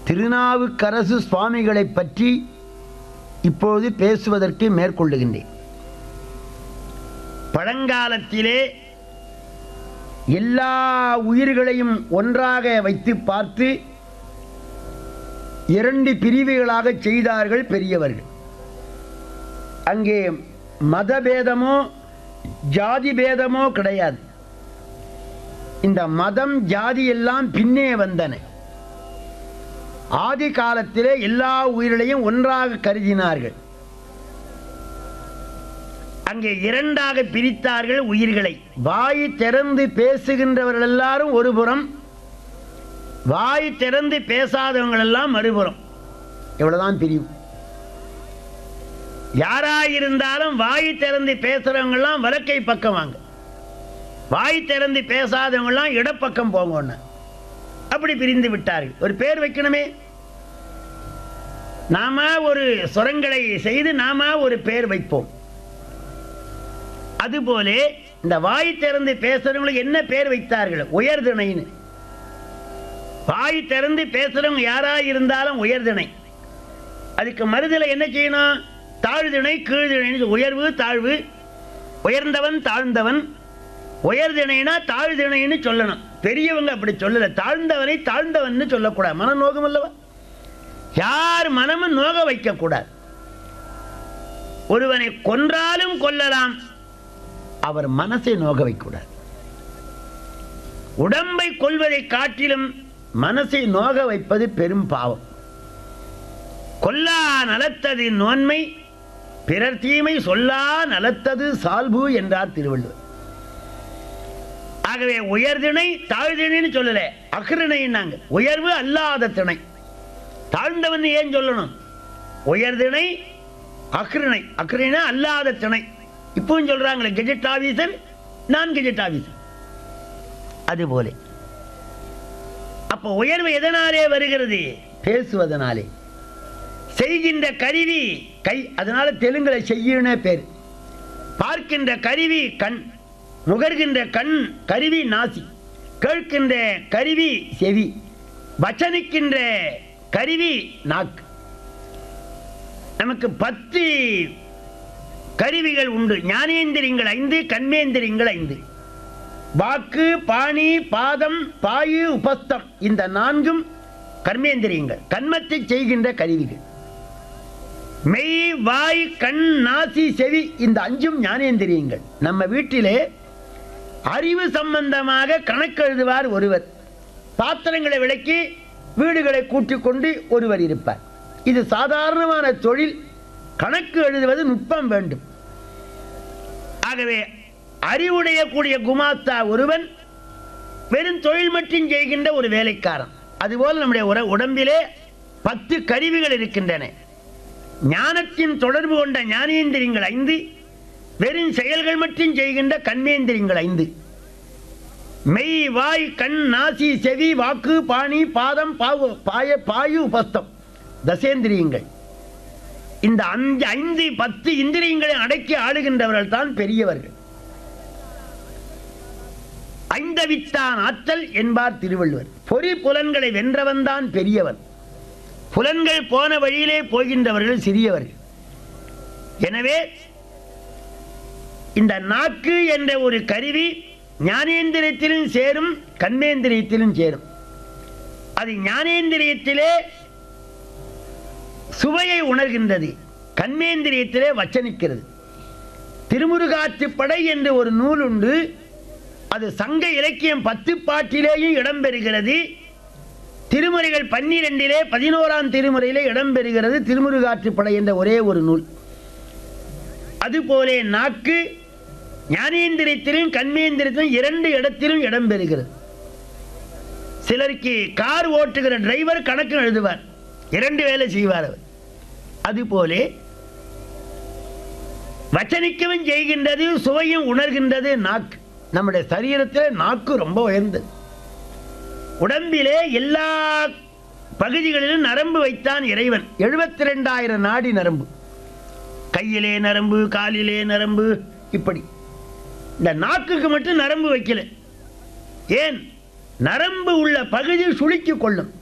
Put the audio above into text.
திருநாவுக்கரசு சுவாமிகளை பற்றி இப்பொழுது பேசுவதற்கு மேற்கொள்ளுகின்றேன் பழங்காலத்திலே எல்லா உயிர்களையும் ஒன்றாக வைத்து பார்த்து இரண்டு பிரிவுகளாக செய்தார்கள் பெரியவர்கள் அங்கே மதபேதமோ ஜாதி பேதமோ கிடையாது இந்த மதம் ஜாதி எல்லாம் பின்னே வந்தன ஆதி காலத்திலே எல்லா உயிர்களையும் ஒன்றாக கருதினார்கள் அங்கே இரண்டாக பிரித்தார்கள் உயிர்களை வாய் திறந்து பேசுகின்றவர்கள் எல்லாரும் ஒரு புறம் வாய் திறந்து பேசாதவங்க எல்லாம் மறுபுறம் இவ்வளவுதான் பிரிவு யாராயிருந்தாலும் வாய் திறந்து பேசுறவங்க எல்லாம் வலக்கை பக்கம் வாங்க வாய் திறந்து பேசாதவங்க எல்லாம் இடப்பக்கம் போங்கன்னு அப்படி பிரிந்து விட்டார்கள் ஒரு பேர் வைக்கணுமே நாம ஒரு சுரங்களை செய்து நாம ஒரு பேர் வைப்போம் அதுபோல இந்த வாய் திறந்து பேசுறவங்களுக்கு என்ன பேர் வைத்தார்கள் உயர்திணைன்னு வாய் திறந்து பேசுறவங்க யாரா இருந்தாலும் உயர்திணை அதுக்கு மறுதலை என்ன செய்யணும் தாழ்திணை கீழ்திணை உயர்வு தாழ்வு உயர்ந்தவன் தாழ்ந்தவன் உயர்திணைனா தாழ்திணைன்னு சொல்லணும் பெரியவங்க அப்படி சொல்லல தாழ்ந்தவனை தாழ்ந்தவன் சொல்லக்கூடாது மன நோகம் அல்லவா யார் மனமும் நோக வைக்கக்கூடாது ஒருவனை கொன்றாலும் கொல்லலாம் அவர் மனசை நோக வைக்கக்கூடாது உடம்பை கொள்வதை காட்டிலும் மனசை நோக வைப்பது பெரும் பாவம் கொல்லா நலத்தது நோன்மை பிறர் தீமை சொல்லா நலத்தது சால்பு என்றார் திருவள்ளுவர் ஆகவே உயர்திணை தாழ்திணைன்னு சொல்லல அகிருணைன்னாங்க உயர்வு அல்லாத திணை தாழ்ந்தவன் ஏன் சொல்லணும் உயர்திணை அக்ரிணை அக்ரிணை அல்லாத திணை இப்பவும் சொல்றாங்களே கெஜெட் ஆபீசர் நான் கெஜெட் ஆபீசர் அதுபோல அப்போ உயர்வு எதனாலே வருகிறது பேசுவதனாலே செய்கின்ற கருவி கை அதனால தெலுங்குல செய்யனே பேர் பார்க்கின்ற கருவி கண் நுகர்கின்ற கண் கருவி நாசி கேட்கின்ற கருவி செவி வச்சனிக்கின்ற கருவி நாக்கு நமக்கு பத்து கருவிகள் உண்டு ஞானேந்திரியங்கள் ஐந்து கண்மேந்திரியங்கள் ஐந்து வாக்கு பாணி பாதம் பாயு உபஸ்தம் இந்த நான்கும் கர்மேந்திரியங்கள் கண்மத்தை செய்கின்ற கருவிகள் மெய் வாய் கண் நாசி செவி இந்த அஞ்சும் ஞானேந்திரியங்கள் நம்ம வீட்டிலே அறிவு சம்பந்தமாக கணக்கு எழுதுவார் ஒருவர் பாத்திரங்களை விளக்கி வீடுகளை கூட்டிக் கொண்டு ஒருவர் இருப்பார் இது சாதாரணமான தொழில் கணக்கு எழுதுவது நுட்பம் வேண்டும் ஆகவே அறிவுடைய கூடிய குமாஸ்தா ஒருவன் வெறும் தொழில் மட்டும் செய்கின்ற ஒரு வேலைக்காரன் அதுபோல் நம்முடைய உர உடம்பிலே பத்து கருவிகள் இருக்கின்றன ஞானத்தின் தொடர்பு கொண்ட ஞானேந்திரியங்கள் ஐந்து வெறும் செயல்கள் மட்டும் செய்கின்ற கண்மேந்திரியங்கள் ஐந்து மெய் வாய் கண் நாசி செவி வாக்கு பாணி பாதம் பாவு பாய பாயு உபஸ்தம் தசேந்திரியங்கள் இந்த அஞ்சு ஐந்து பத்து இந்திரியங்களை அடக்கி ஆளுகின்றவர்கள் தான் பெரியவர்கள் ஐந்தவித்தான் ஆற்றல் என்பார் திருவள்ளுவர் பொறி புலன்களை வென்றவன் தான் பெரியவன் புலன்கள் போன வழியிலே போகின்றவர்கள் சிறியவர்கள் எனவே இந்த நாக்கு என்ற ஒரு கருவி ஞானேந்திரியத்திலும் சேரும் கண்மேந்திரியத்திலும் சேரும் அது ஞானேந்திரியத்திலே சுவையை உணர்கின்றது கண்மேந்திரியத்திலே வச்சனிக்கிறது திருமுருகாற்றுப்படை என்று ஒரு நூல் உண்டு அது சங்க இலக்கியம் பத்து பாட்டிலேயும் இடம்பெறுகிறது திருமுறைகள் பன்னிரெண்டிலே பதினோராம் திருமுறையிலே இடம்பெறுகிறது திருமுருகாற்றுப்படை என்ற ஒரே ஒரு நூல் அதுபோலே நாக்கு ஞானேந்திரியத்திலும் கண்மேந்திரத்திலும் இரண்டு இடத்திலும் இடம்பெறுகிறது சிலருக்கு கார் ஓட்டுகிற டிரைவர் கணக்கு எழுதுவார் இரண்டு வேலை செய்வார் அவர் அதுபோலே வச்சனிக்கவும் செய்கின்றது சுவையும் உணர்கின்றது நாக்கு நம்முடைய சரீரத்தில் நாக்கு ரொம்ப உயர்ந்தது உடம்பிலே எல்லா பகுதிகளிலும் நரம்பு வைத்தான் இறைவன் எழுபத்தி ரெண்டாயிரம் நாடி நரம்பு கையிலே நரம்பு காலிலே நரம்பு இப்படி இந்த நாக்குக்கு மட்டும் நரம்பு வைக்கல ஏன் நரம்பு உள்ள பகுதி சுளுக்கிக் கொள்ளும்